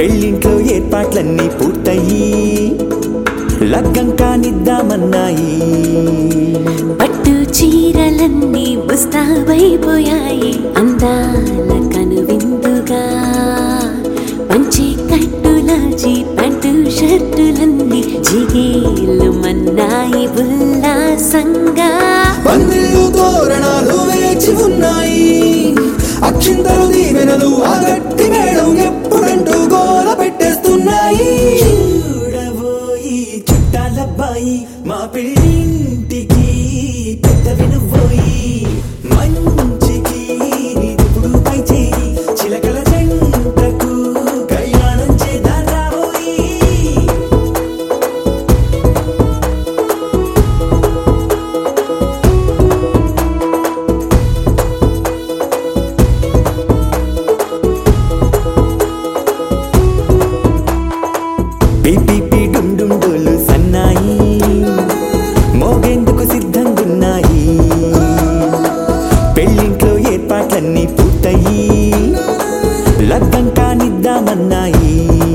పెళ్ళింట్లో ఏర్పాట్లన్నీ పూర్తయి లగ్గం కానిద్దామన్నాయి పట్టు చీరలన్నీ ముస్తాబైపోయాయి అందాల కనువిందుగా పంచి కట్టులాచి పంటు షర్టులన్నీ జిగేలు మన్నాయి ఉల్లాసంగా పందిళ్ళు తోరణాలు వేచి ఉన్నాయి అక్షింతలు దీవెనలు ఆ గట్టి మేడం ఎప్పుడంటూ గోల పెట్టేస్తున్నాయి చూడబోయి చుట్టాలబ్బాయి మా పెళ్ళింటికి పెద్ద వినుబోయి మంచికి ఇప్పుడు పై చేయి చిలకల జంటకు కళ్యాణం చేద్దాం రాబోయి పీపీపీ డుండుండోలు సన్నాయి మోగేందుకు సిద్ధంగున్నాయి పెళ్ళింట్లో ఏర్పాట్లన్నీ పూర్తయి లగ్గం కానిద్దామన్నాయి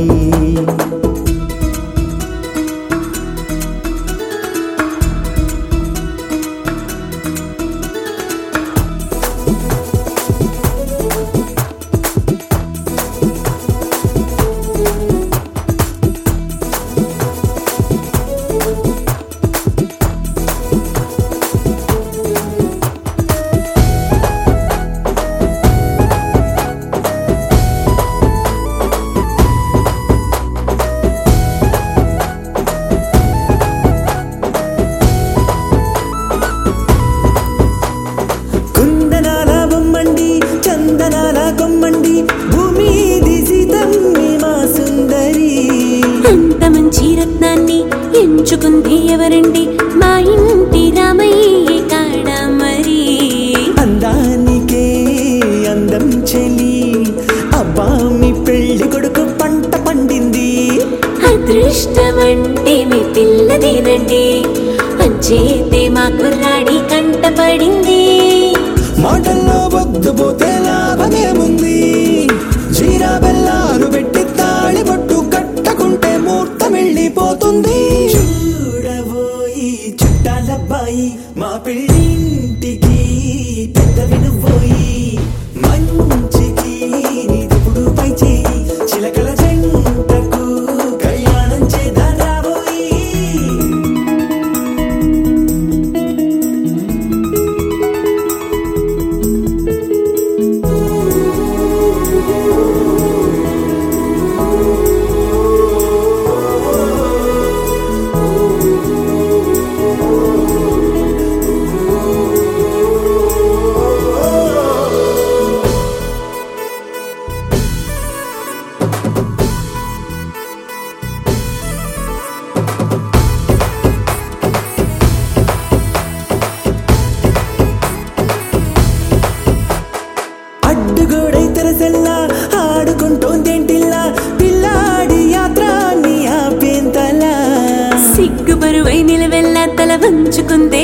కుందనాల బొమ్మండి చందనాల కొమ్మండి భూమి దిశితమ్మి మా సుందరి అంత మంచి రత్నాన్ని ఎంచుకుంది ఎవరండి మా ఇంటి రామయ్య కాడ మరి అందానికే అందం చెలి అబ్బా మీ పెళ్లి కొడుకు పంట పండింది అదృష్టమంటే మీ పిల్లదేనండి అంచేతే మా కుర్రాడి కంటపడింది మాటల్లో బొద్దు పోతే లాభమేముంది జీరా బెల్లాలు పెట్టి తాళి బొట్టు కట్టకుంటే ముహూర్తం వెళ్ళిపోతుంది చూడబోయి చుట్టాలబ్బాయి మా పెళ్ళింటికి పెద్ద వినుబోయి మంచికి నిదుపుడు పై చేయి చిలకల జంటకు కళ్యాణం చేద్దాం రాబోయి అడ్డుగోడై తెరసెల్లా ఆడుకుంటోందేంటిల్లా పిల్లాడి యాత్ర నీ ఆపేంతలా సిగ్గు బరువై నిలవెల్లా తల వంచుకుందే